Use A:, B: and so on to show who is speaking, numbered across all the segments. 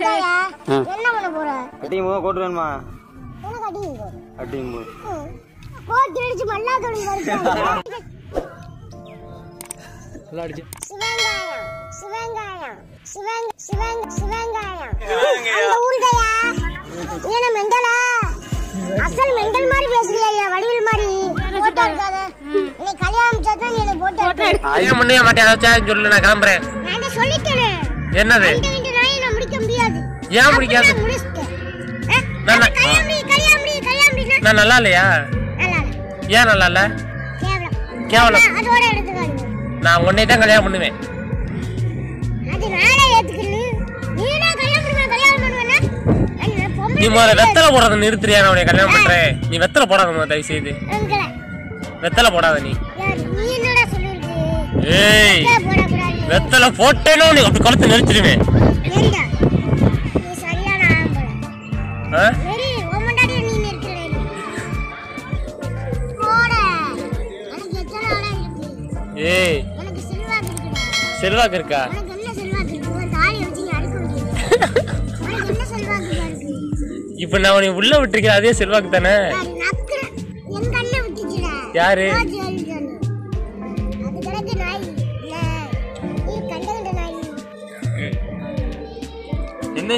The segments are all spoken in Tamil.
A: முட்டையா? என்ன பண்ண போற
B: கட்டிங் போக கோட்டு வேணுமா
A: உனக்கு அடிங்க போற
B: கட்டிங் போ
A: கோட்டு அடிச்சு மல்லா தொழில்
C: நல்லா அடிச்சு
A: சிவங்காயம் சிவங்காயம் சிவங் சிவங் சிவங்காயம் அந்த ஊருடையா ஏன மெண்டலா அசல் மெண்டல் மாதிரி பேசுறியா வடிவில் மாதிரி போட்டோ எடுக்காத நீ கல்யாணம் தான் நீ என்னை போட்டோ எடுக்க
C: ஐயா முன்னைய மாட்டேன் ஏதாச்சும் சொல்லு நான் கிளம்புறேன்
A: நான் தான் சொல்லிட்டேனே
C: என்னது
A: ரெண்டு ரெண்டு நாயை நான் முடிக்க முடியாது
C: ஏன் முடிக்காது?
A: அப்ப நான் முடிச்சிட்டேன் அஹ்,
C: நான்
A: அப்ப கல்யாணம் பண்ணி கல்யாணம் பண்ணி கல்யாணம் பண்ணினா
C: நான் நல்லா இல்லையா
A: நல்லா இல்ல.
C: ஏன் நல்லா இல்ல
A: கேவலம்
C: கேவலம்
A: நான் அதோட எடுத்துக்காங்க
C: நான் உன்னை தான் கல்யாணம் பண்ணுவேன்
A: அது நானே ஏத்துக்கணும் நீ என்ன கல்யாணம் பண்ணுவ கல்யாணம் பண்ணுவேன்னா அது நான் பொம்பளை
C: நீ முதல்ல வெத்தலை போடுறத நிறுத்துறியா நான் உன்னை கல்யாணம் பண்றேன் நீ வெத்தலை போடாத முதல்ல தயவு செய்து
A: உங்களை
C: வெத்தலை போடாத நீ
A: யார் நீ என்னடா சொல்லிருக்கு
C: ஏய்
A: போடக்கூடாது
C: வெத்தலை போட்டேனோ நீ அப்படி கழுத்து நெரிச்சிருவேன்
A: ஏண்டா நீ சரியான ஆம்பளை
C: ஆ?
A: வெறி உமண்டாடிய நீ நிறுத்துறே போட எனக்கு எத்தனை ஆளா இருக்கு
C: ஏய்
A: எனக்கு செல்வாக்கு இருக்குடா
C: செல்வாக்கு இருக்கா
A: உனக்கு என்ன செல்வாக்கு இருக்கு ஒரு தாலி வச்சு நீ அறுக்க முடியும் உனக்கு என்ன செல்வாக்கு இருக்கு
C: இப்ப நான் உன்னை உள்ள விட்டுருக்கேன் அதே செல்வாக்கு தானே
A: யாரு நக்குற எங்க அண்ணன் விட்டுச்சுடா
C: யாரு?
A: ரோஜ் எழுதணும். அது கிடக்கு நாய் இல்ல, நீ கண்டகண்ட நாய்
C: என்ன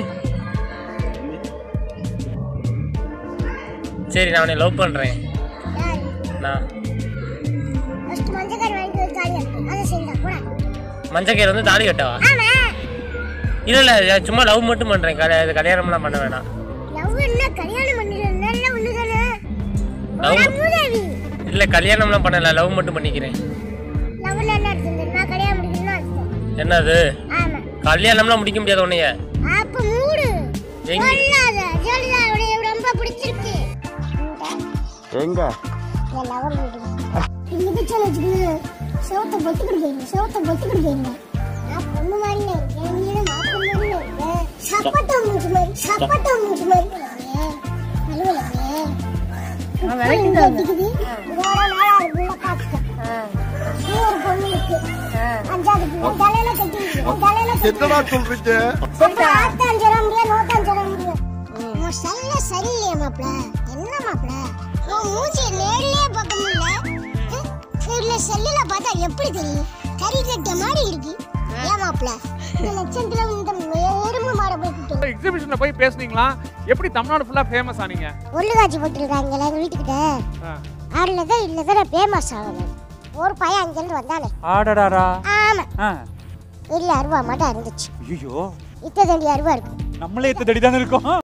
C: சரி நான் உன்னை லவ் பண்றேன்
A: யாரு
C: நான்
A: ஃபர்ஸ்ட் மஞ்சக்காரி வாங்கிட்டு வந்து தாலி அறுக்கு அதை செய்யலாம் போடா
C: மஞ்சக்கயிறு வந்து தாலி கட்டவா
A: ஆமா
C: இல்ல இல்ல நான் சும்மா லவ் மட்டும் பண்றேன் கல்யா- இது கல்யாணம்லாம் பண்ண வேணாம்
A: லவ் என்ன கல்யாணம் பண்ணிடுறேன் நல்ல ஒண்ணுதானே
C: Love-
A: போடா, மூதேவி
C: இல்ல கல்யாணம்லாம் பண்ணல லவ் மட்டும் பண்ணிக்கிறேன்
A: லவ்ல என்ன அர்த்தம் தெரியுமா கல்யாணம் முடிக்கணும்னு அர்த்தம்
C: என்னது
A: ஆமா
C: கல்யாணம்லாம் முடிக்க முடியாது உன்னைய
A: அப்ப மூடு
C: எங்க?
A: சொல்லாத ஜெயலலிதா உடைய ரொம்ப பிடிச்சிருக்கு
B: எங்க
A: என் லவர் வீடு மிதிச்சல் வச்சுக்கிட்டு செவத்தை பொத்துக்கிட்டு போயிருங்க செவத்தை பொத்துக்கிட்டு போயிருங்க நான் பொண்ணு மாதிரி இருக்கேன் நீ என்ன மாப்பிள்ளை மாதிரி இருக்கேன் சப்பட்டா மூச்சு மாதிரி சப்பட்டா மூச்சு மாதிரி அலுவலகே வெட்டிக்குது இதோட நாலாவது புள்ள பாத்துக்க நீ ஒரு பொண்ணு இருக்கு அஞ்சாவது புள்ள தலையில கட்டி தலையில கட்டி
D: என்னடா சொல்றீங்க
A: அப்புறம் ஆத்தான் சொல்ல முடியாது நோத்தான் சொல்ல முடியாது உன் சல்ல சரியில்லையே மாப்ள என்ன மாப்ள உன் மூஞ்சிய நேர்லயே பார்க்க முடியல ஹம்? இல்ல செல்லுல பார்த்தா எப்படி தெரியும் கறி கட்ட மாதிரி இருக்கு ஏன் மாப்ள இந்த லட்சத்துல இந்த எறும்பு மாட போய் கூட்டு
E: எக்ஸிபிஷன்ல போய் பேசுனீங்களா எப்படி தமிழ்நாடு ஃபுல்லா ஃபேமஸ் ஆனீங்க
A: ஒல்லு காட்சி போட்டுருக்காங்கல்ல எங்க வீட்டுக்கிட்ட
E: ஆ.
A: அதுல தான் இல்ல தான் ஃபேமஸ் ஆகல ஒரு பையன் அங்கிருந்து வந்தானே
F: ஆடடாரா
A: ஆமா
F: ஆ
A: இல்ல அருவா மட்டும் இருந்துச்சு
F: ஐயோ
A: இத்த தண்டி அருவா இருக்கு
F: நம்மளே எத்த தடி தானே இருக்கோம்